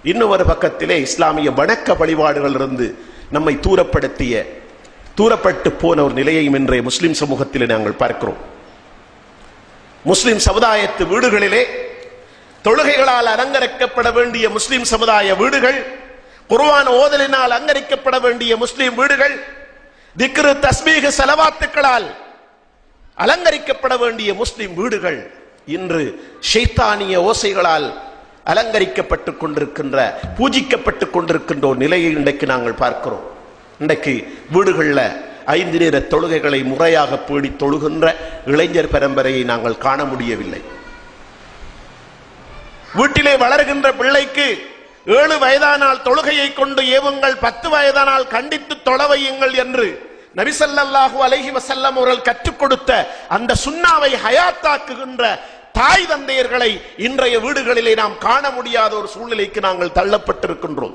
இன்னொரு பக்கத்திலே இஸ்லாமிய வணக்க வழிபாடுகள் இருந்து நம்மை தூரப்படுத்திய தூரப்பட்டு போன ஒரு நிலையையும் இன்றைய முஸ்லிம் சமூகத்திலே நாங்கள் பார்க்கிறோம் முஸ்லிம் சமுதாயத்து வீடுகளிலே தொழுகைகளால் அலங்கரிக்கப்பட வேண்டிய முஸ்லிம் சமுதாய வீடுகள் குர்ஆன் ஓதலினால் அலங்கரிக்கப்பட வேண்டிய முஸ்லிம் வீடுகள் திக்ரு தஸ்மீக செலவாத்துக்களால் அலங்கரிக்கப்பட வேண்டிய முஸ்லிம் வீடுகள் இன்று ஷைத்தானிய ஓசைகளால் அலங்கரிக்கப்பட்டுக் கொண்டிருக்கின்ற பூஜிக்கப்பட்டுக் கொண்டிருக்கின்ற ஒரு நிலையை இன்றைக்கு நாங்கள் பார்க்கிறோம் இன்றைக்கு வீடுகளில் ஐந்து நேர தொழுகைகளை முறையாக பேடி தொழுகின்ற இளைஞர் பரம்பரையை நாங்கள் காண முடியவில்லை வீட்டிலே வளர்கின்ற பிள்ளைக்கு ஏழு வயதானால் தொழுகையை கொண்டு ஏவுங்கள் பத்து வயதானால் கண்டித்து தொலைவையுங்கள் என்று நபிசல்லாஹு அலைஹி வசல்லம் அவர்கள் கற்றுக் கொடுத்த அந்த சுண்ணாவை ஹயாத்தாக்குகின்ற தாய் தந்தையர்களை இன்றைய வீடுகளிலே நாம் காண முடியாத ஒரு சூழ்நிலைக்கு நாங்கள் தள்ளப்பட்டிருக்கின்றோம்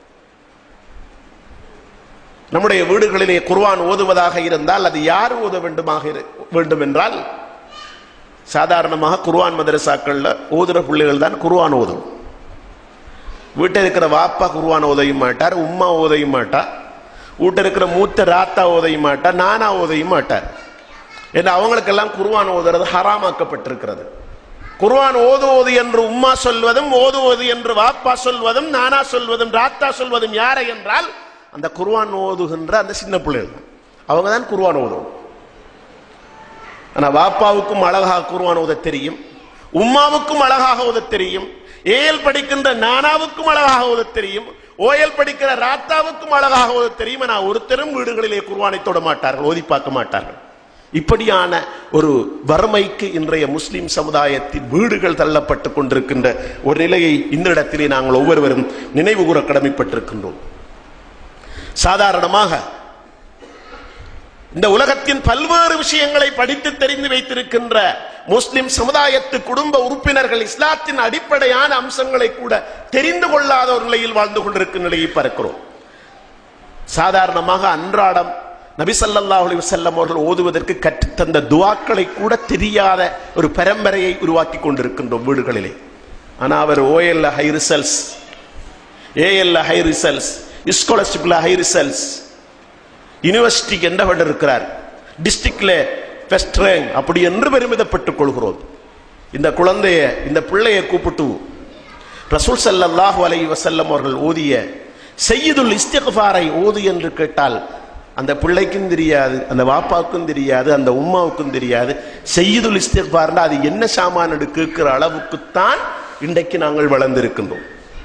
நம்முடைய வீடுகளிலே குர்ஆன் ஓதுவதாக இருந்தால் அது யார் ஓத வேண்டுமாக இரு- வேண்டும் என்றால் சாதாரணமாக குர்ஆன் மதரசாக்கள்ல ஓதுற பிள்ளைகள் தான் குர்ஆன் ஓதும் வீட்டில் இருக்கிற வாப்பா குர்ஆன் ஓதையும் மாட்டார் உம்மா ஓதையும் மாட்டா வீட்டில் இருக்கிற மூத்த ராத்தா ஓதையும் மாட்டா நானா ஓதையும் மாட்டார் ஏன்னா அவங்களுக்கெல்லாம் குர்ஆன் ஓதுறது ஹராமாக்கப்பட்டிருக்கிறது குர்ஆன் ஓதுவது என்று உம்மா சொல்வதும் ஓதுவது என்று வாப்பா சொல்வதும் நானா சொல்வதும் ராத்தா சொல்வதும் யாரை என்றால் அந்த குர்ஆன் ஓதுகின்ற அந்த சின்ன பிள்ளைகள் தான். அவங்க தான் குர்ஆன் ஓதும் ஆனா வாப்பாவுக்கும் அழகாக குர்ஆன் ஓத தெரியும் உம்மாவுக்கும் அழகாக ஓத தெரியும் ஏஎல் படிக்கின்ற நானாவுக்கும் அழகாக ஓத தெரியும் ஓஎல் படிக்கிற ராத்தாவுக்கும் அழகாக ஓத தெரியும் ஆனா ஒருத்தரும் வீடுகளிலே குர்ஆனை தொட மாட்டார்கள் ஓதி பார்க்க மாட்டார்கள் இப்படியான ஒரு வறுமைக்கு இன்றைய முஸ்லிம் சமுதாயத்தின் வீடுகள் தள்ளப்பட்டுக் கொண்டிருக்கின்ற ஒரு நிலையை இந்த இடத்திலே நாங்கள் ஒவ்வொருவரும் நினைவு கூற கடமைப்பட்டிருக்கின்றோம் சாதாரணமாக இந்த உலகத்தின் பல்வேறு விஷயங்களை படித்து தெரிந்து வைத்திருக்கின்ற முஸ்லிம் சமுதாயத்து குடும்ப உறுப்பினர்கள் இஸ்லாத்தின் அடிப்படையான அம்சங்களை கூட தெரிந்து கொள்ளாத ஒரு நிலையில் வாழ்ந்து கொண்டிருக்கும் நிலையை பார்க்கிறோம் சாதாரணமாக அன்றாடம் நபி ஸல்லல்லாஹு அலைஹி வஸல்லம் அவர்கள் ஓதுவதற்கு கற்றுத்தந்த துவாக்களை கூட தெரியாத ஒரு பரம்பரையை உருவாக்கி கொண்டிருக்கின்றோம் வீடுகளிலே ஆனா அவர் ஓஎல்ல ஹை ரிசல்ட்ஸ் ஏஎல்ல ஹை ரிசல்ட்ஸ் ஸ்காலர்ஷிப்ல ஹை ரிசல்ட்ஸ் யூனிவர்சிட்டி என்றவர் இருக்கிறார் டிஸ்ட்ரிக்ட்ல ஃபர்ஸ்ட் ரேங்க் அப்படி என்று பெருமிதப்பட்டுக் கொள்கிறோம் இந்த குழந்தைய இந்த பிள்ளையை கூப்பிட்டு ரசூல் ஸல்லல்லாஹு அலைஹி வஸல்லம் அவர்கள் ஓதிய செய்யுதுல் இஸ்திக்ஃபாரை ஓது என்று கேட்டால் அந்த பிள்ளைக்கும் தெரியாது அந்த வாப்பாவுக்கும் தெரியாது அந்த உம்மாவுக்கும் தெரியாது செய்யுதுல் இஸ்திக்ஃபார்னா அது என்ன சாமான் கேட்கிற அளவுக்குத்தான் இன்றைக்கு நாங்கள் வளர்ந்திருக்கின்றோம்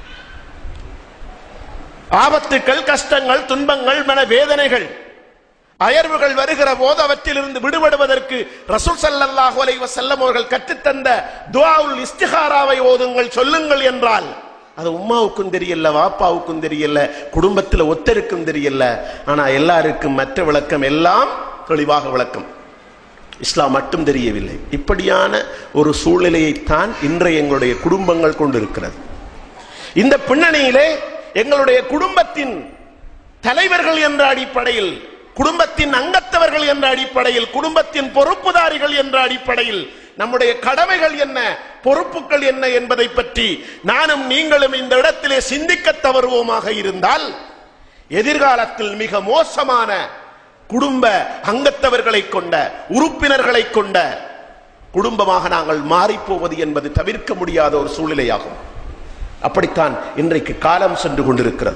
ஆபத்துக்கள் கஷ்டங்கள் துன்பங்கள் மன வேதனைகள் அயர்வுகள் வருகிற போது அவற்றிலிருந்து விடுபடுவதற்கு ரசூல் ஸல்லல்லாஹு அலைஹி வஸல்லம் அவர்கள் கற்றுத்தந்த துஆவுல் இஸ்திகாராவை ஓதுங்கள் சொல்லுங்கள் என்றால் அது உம்மாவுக்கும் தெரியல வாப்பாவுக்கும் தெரியல குடும்பத்தில் ஒத்தருக்கும் தெரியல ஆனா எல்லாருக்கும் மற்ற விளக்கம் எல்லாம் தெளிவாக விளக்கம் இஸ்லாம் மட்டும் தெரியவில்லை இப்படியான ஒரு சூழ்நிலையைத்தான் இன்றைய எங்களுடைய குடும்பங்கள் கொண்டிருக்கிறது இந்த பின்னணியிலே எங்களுடைய குடும்பத்தின் தலைவர்கள் என்ற அடிப்படையில் குடும்பத்தின் அங்கத்தவர்கள் என்ற அடிப்படையில் குடும்பத்தின் பொறுப்புதாரிகள் என்ற அடிப்படையில் நம்முடைய கடமைகள் என்ன பொறுப்புகள் என்ன என்பதை பற்றி நானும் நீங்களும் இந்த இடத்திலே சிந்திக்க தவறுவோமாக இருந்தால் எதிர்காலத்தில் மிக மோசமான குடும்ப அங்கத்தவர்களை கொண்ட உறுப்பினர்களை கொண்ட குடும்பமாக நாங்கள் மாறிப்போவது என்பது தவிர்க்க முடியாத ஒரு சூழ்நிலையாகும் அப்படித்தான் இன்றைக்கு காலம் சென்று கொண்டிருக்கிறது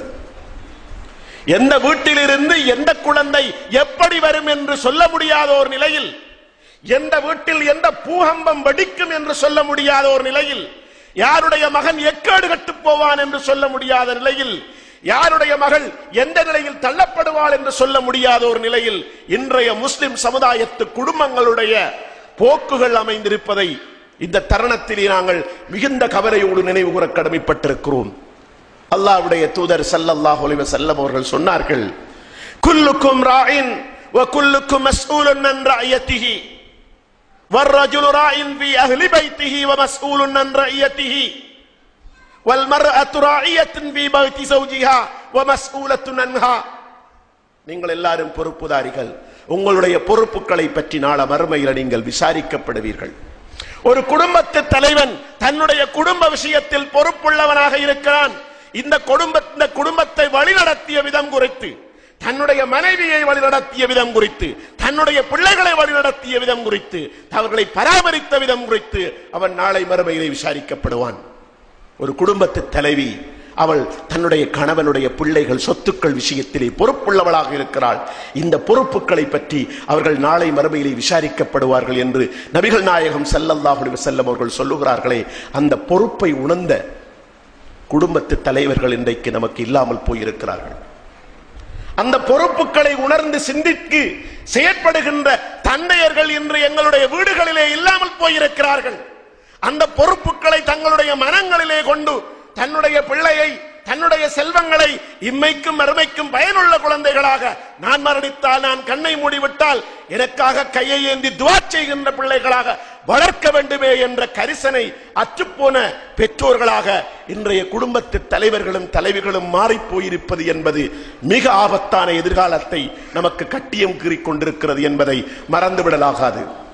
எந்த வீட்டிலிருந்து எந்த குழந்தை எப்படி வரும் என்று சொல்ல முடியாத ஒரு நிலையில் எந்த வீட்டில் எந்த பூகம்பம் வெடிக்கும் என்று சொல்ல முடியாத ஒரு நிலையில் யாருடைய மகன் எக்கேடு கட்டு போவான் என்று சொல்ல முடியாத நிலையில் யாருடைய மகள் எந்த நிலையில் தள்ளப்படுவாள் என்று சொல்ல முடியாத ஒரு நிலையில் இன்றைய முஸ்லிம் சமுதாயத்து குடும்பங்களுடைய போக்குகள் அமைந்திருப்பதை இந்த தருணத்திலே நாங்கள் மிகுந்த கவலையோடு நினைவு கூற கடமைப்பட்டிருக்கிறோம் அல்லாஹ்வுடைய தூதர் ஸல்லல்லாஹு அலைஹி வஸல்லம் அவர்கள் சொன்னார்கள் குல்லுக்கும் ராயின் வ குல்லுக்கும் மஸ்ஊலுன் அன் ரஅயத்திஹி والرجل راع في أهل بيته ومسؤول عن رعيته والمرأة راعية في بيت زوجها ومسؤولة عنها நீங்கள் எல்லாரும் பொறுப்புதாரிகள் உங்களுடைய பொறுப்புகளை பற்றி நாள மறுமையில் நீங்கள் விசாரிக்கப்படுவீர்கள் ஒரு குடும்பத்து தலைவன் தன்னுடைய குடும்ப விஷயத்தில் பொறுப்புள்ளவனாக இருக்கிறான் இந்த குடும்ப இந்த குடும்பத்தை வழிநடத்திய விதம் குறித்து தன்னுடைய மனைவியை வழிநடத்திய விதம் குறித்து தன்னுடைய பிள்ளைகளை வழிநடத்திய விதம் குறித்து அவர்களை பராமரித்த விதம் குறித்து அவன் நாளை மறுமையிலே விசாரிக்கப்படுவான் ஒரு குடும்பத்து தலைவி அவள் தன்னுடைய கணவனுடைய பிள்ளைகள் சொத்துக்கள் விஷயத்திலே பொறுப்புள்ளவளாக இருக்கிறாள் இந்த பொறுப்புகளை பற்றி அவர்கள் நாளை மறுமையிலே விசாரிக்கப்படுவார்கள் என்று நபிகள் நாயகம் ஸல்லல்லாஹு அலைஹி வஸல்லம் அவர்கள் சொல்லுகிறார்களே அந்த பொறுப்பை உணர்ந்த குடும்பத்து தலைவர்கள் இன்றைக்கு நமக்கு இல்லாமல் போயிருக்கிறார்கள் அந்த பொறுப்புகளை உணர்ந்து சிந்தித்து செயற்படுகின்ற தந்தையர்கள் இன்று எங்களுடைய வீடுகளிலே இல்லாமல் போயிருக்கிறார்கள் அந்த பொறுப்புகளை தங்களுடைய மனங்களிலே கொண்டு தன்னுடைய பிள்ளையை தன்னுடைய செல்வங்களை இம்மைக்கும் மறுமைக்கும் பயனுள்ள குழந்தைகளாக நான் மரணித்தால் நான் கண்ணை மூடிவிட்டால் எனக்காக கையை ஏந்தி துவா செய்கின்ற பிள்ளைகளாக வளர்க்க வேண்டுமே என்ற கரிசனை அற்றுப்போன பெற்றோர்களாக இன்றைய குடும்பத்து தலைவர்களும் தலைவிகளும் மாறிப் போயிருப்பது என்பது மிக ஆபத்தான எதிர்காலத்தை நமக்கு கட்டியம் கீறிக் கொண்டிருக்கிறது என்பதை மறந்துவிடலாகாது